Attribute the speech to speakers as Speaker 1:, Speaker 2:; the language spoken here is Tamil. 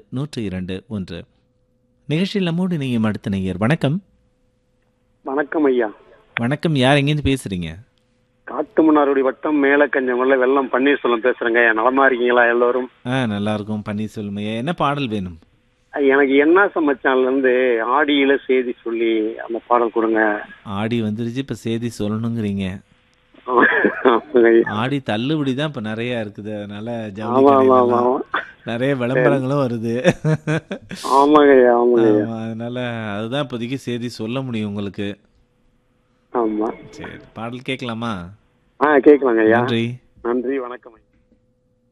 Speaker 1: நூற்று இரண்டு ஒன்று நிகழ்ச்சியில் நம்மோடு இணையும் அடுத்த நேயர் வணக்கம்
Speaker 2: வணக்கம் ஐயா
Speaker 1: வணக்கம் யார் எங்கேருந்து பேசுறீங்க
Speaker 2: காட்டுமன்னாருடைய வட்டம் மேலக்கஞ்சமல்ல வெள்ளம் பன்னீர்செல்வம் பேசுறேங்க நலமா இருக்கீங்களா எல்லாரும்
Speaker 1: ஆ நல்லா இருக்கும் பன்னீர்செல்வம் ஐயா. என்ன பாடல் வேணும்
Speaker 2: எனக்கு என்ன சமைச்சான்ல இருந்து ஆடியில செய்தி சொல்லி அந்த பாடல் கொடுங்க
Speaker 1: ஆடி வந்துருச்சு இப்ப செய்தி சொல்லணுங்கிறீங்க
Speaker 2: ஆமாங்க ஐயா.
Speaker 1: ஆடி தள்ளுபடி தான் இப்ப நிறைய இருக்குது அதனால ஜவுளி
Speaker 2: ஆமா ஆமா ஆமா
Speaker 1: கடையிலலாம்
Speaker 2: ஆமா.
Speaker 1: நிறைய விளம்பரங்களும் வருது
Speaker 2: ஆமாங்க ஐயா ஆமாங்க ஐயா
Speaker 1: ஆமா, அதனால அதுதான் இப்போதைக்கு செய்தி சொல்ல முடியும் உங்களுக்கு
Speaker 2: ஆமா
Speaker 1: சரி பாடல் கேட்கலாமா
Speaker 2: ஆ கேட்கலாங்க ஐயா
Speaker 1: நன்றி
Speaker 2: நன்றி வணக்கம் ஐயா